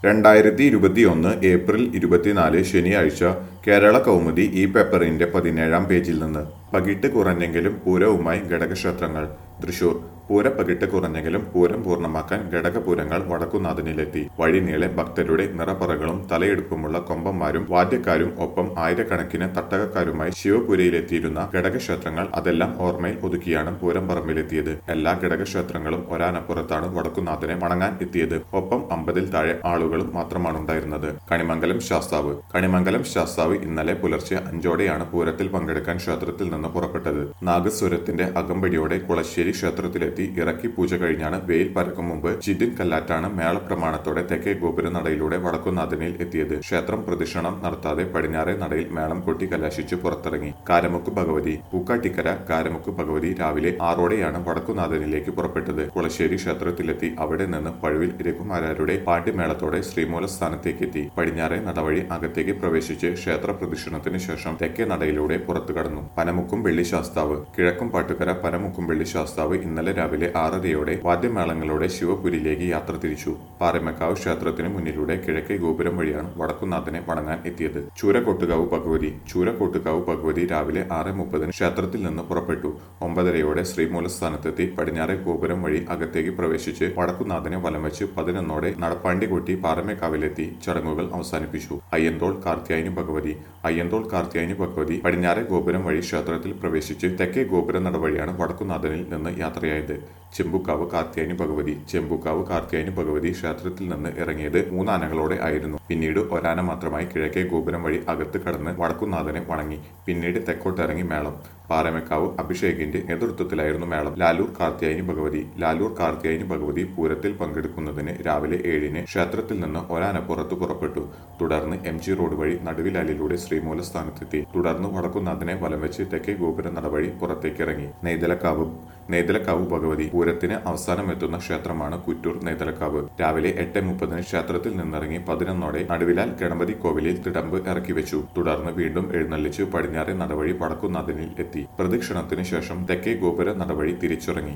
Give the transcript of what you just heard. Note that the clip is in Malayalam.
രണ്ടായിരത്തി ഇരുപത്തിയൊന്ന് ഏപ്രിൽ ഇരുപത്തിനാല് ശനിയാഴ്ച കേരള കൗമുദി ഈ പേപ്പറിന്റെ പതിനേഴാം പേജിൽ നിന്ന് പകിട്ട് കുറഞ്ഞെങ്കിലും പൂരവുമായി ഘടകക്ഷേത്രങ്ങൾ തൃശൂർ പൂര പകിട്ട് കുറഞ്ഞെങ്കിലും പൂരം പൂർണ്ണമാക്കാൻ ഘടകപൂരങ്ങൾ വടക്കുനാഥനിലെത്തി വഴിനീളെ ഭക്തരുടെ നിറപ്പറകളും തലയെടുപ്പുമുള്ള കൊമ്പന്മാരും വാദ്യക്കാരും ഒപ്പം ആയിരക്കണക്കിന് തട്ടകക്കാരുമായി ശിവപുരയിലെത്തിയിരുന്ന ഘടകക്ഷേത്രങ്ങൾ അതെല്ലാം ഓർമ്മയിൽ ഒതുക്കിയാണ് പൂരം പറമ്പിലെത്തിയത് എല്ലാ ഘടകക്ഷേത്രങ്ങളും ഒരാനപ്പുറത്താണ് വടക്കുനാഥനെ വണങ്ങാൻ എത്തിയത് ഒപ്പം അമ്പതിൽ താഴെ ആളുകളും മാത്രമാണ് ഉണ്ടായിരുന്നത് കണിമംഗലം ശാസ്താവ് കണിമംഗലം ശാസ്താവ് ഇന്നലെ പുലർച്ചെ അഞ്ചോടെയാണ് പൂരത്തിൽ പങ്കെടുക്കാൻ ക്ഷേത്രത്തിൽ നിന്ന് പുറപ്പെട്ടത് നാഗസ്വരത്തിന്റെ അകമ്പടിയോടെ കുളശ്ശേരി ക്ഷേത്രത്തിലെത്തി ഇറക്കി പൂജ കഴിഞ്ഞാണ് വെയിൽ പരക്കും മുമ്പ് ജിതിൻ കല്ലാറ്റാണ് മേളപ്രമാണത്തോടെ തെക്കേ ഗോപുര നടയിലൂടെ വടക്കുനാഥനിൽ എത്തിയത് ക്ഷേത്രം പ്രദക്ഷിണം നടത്താതെ പടിഞ്ഞാറേ നടയിൽ മേളം കൊട്ടി കലാശിച്ച് പുറത്തിറങ്ങി കാരമുക്ക് ഭഗവതി പൂക്കാട്ടിക്കര കാരമുക്ക് ഭഗവതി രാവിലെ ആറോടെയാണ് വടക്കുനാഥനിലേക്ക് പുറപ്പെട്ടത് കുളശ്ശേരി ക്ഷേത്രത്തിലെത്തി അവിടെ നിന്ന് പഴുവിൽ രഘുമാരാരുടെ പാട്ടിമേളത്തോടെ ശ്രീമൂല സ്ഥാനത്തേക്കെത്തി പടിഞ്ഞാറേ നടവഴി അകത്തേക്ക് പ്രവേശിച്ച് ക്ഷേത്ര പ്രദക്ഷിണത്തിന് ശേഷം തെക്കേ നടയിലൂടെ പുറത്തു കടന്നു പനമുക്കും വെള്ളി ശാസ്താവ് കിഴക്കും പാട്ടുകര പനമുക്കും വെള്ളി ശാസ്താവ് ഇന്നലെ രാവിലെ ആറരയോടെ വാദ്യമേളങ്ങളോടെ ശിവപുരിയിലേക്ക് യാത്ര തിരിച്ചു പാറമക്കാവ് ക്ഷേത്രത്തിന് മുന്നിലൂടെ കിഴക്കേ ഗോപുരം വഴിയാണ് വടക്കുനാഥനെ വണങ്ങാൻ എത്തിയത് ചൂരക്കോട്ടുകാവ് ഭഗവതി ചൂരക്കോട്ടുകാവ് ഭഗവതി രാവിലെ ആറ് മുപ്പതിന് ക്ഷേത്രത്തിൽ നിന്ന് പുറപ്പെട്ടു ഒമ്പതരയോടെ ശ്രീമൂലസ്ഥാനത്തെത്തി പടിഞ്ഞാറേ ഗോപുരം വഴി അകത്തേക്ക് പ്രവേശിച്ച് വടക്കുനാഥനെ വലം വെച്ച് പതിനൊന്നോടെ നടപ്പാണ്ടി കൊട്ടി പാറമേക്കാവിലെത്തി ചടങ്ങുകൾ അവസാനിപ്പിച്ചു അയ്യന്തോൾ കാർത്തിയായനി ഭഗവതി അയ്യന്തോൾ കാർത്തിയായനി ഭഗവതി പടിഞ്ഞാറേ ഗോപുരം വഴി ക്ഷേത്രത്തിൽ പ്രവേശിച്ച് തെക്കേ ഗോപുര നടവഴിയാണ് വടക്കുനാഥനിൽ നിന്ന് യാത്രയായത് ചെമ്പുക്കാവ് കാർത്തിയായനി ഭഗവതി ചെമ്പുക്കാവ് കാർത്തിയായനി ഭഗവതി ക്ഷേത്രത്തിൽ നിന്ന് ഇറങ്ങിയത് മൂന്നാനകളോടെ ആയിരുന്നു പിന്നീട് ഒരാന മാത്രമായി കിഴക്കേ ഗോപുരം വഴി അകത്ത് കടന്ന് വടക്കുനാഥനെ വണങ്ങി പിന്നീട് തെക്കോട്ടിറങ്ങി മേളം പാറമേക്കാവ് അഭിഷേകിന്റെ നേതൃത്വത്തിലായിരുന്നു മേളം ലാലൂർ കാർത്തിയായനി ഭഗവതി ലാലൂർ കാർത്തിയായനി ഭഗവതി പൂരത്തിൽ പങ്കെടുക്കുന്നതിന് രാവിലെ ഏഴിന് ക്ഷേത്രത്തിൽ നിന്ന് ഒരാന പുറത്തു പുറപ്പെട്ടു തുടർന്ന് എം ജി റോഡ് വഴി നടുവിലാലിലൂടെ ശ്രീമൂല സ്ഥാനത്തെത്തി തുടർന്ന് വടക്കുന്നാഥനെ വലം വെച്ച് തെക്കേ ഗോപുര നടവഴി പുറത്തേക്കിറങ്ങി നെയ്തലക്കാവ് നെയ്തലക്കാവ് ഭഗവതി പൂരത്തിന് അവസാനം എത്തുന്ന ക്ഷേത്രമാണ് കുറ്റൂർ നെയ്തലക്കാവ് രാവിലെ എട്ട് മുപ്പതിന് ക്ഷേത്രത്തിൽ നിന്നിറങ്ങി പതിനൊന്നോടെ നടുവിലാൽ ഗണപതി കോവിലിൽ തിടമ്പ് ഇറക്കി വെച്ചു തുടർന്ന് വീണ്ടും എഴുന്നള്ളിച്ച് പടിഞ്ഞാറെ നടവഴി വടക്കുന്നാഥനിൽ എത്തി പ്രദക്ഷിണത്തിന് ശേഷം തെക്കേ ഗോപുര നടവഴി തിരിച്ചിറങ്ങി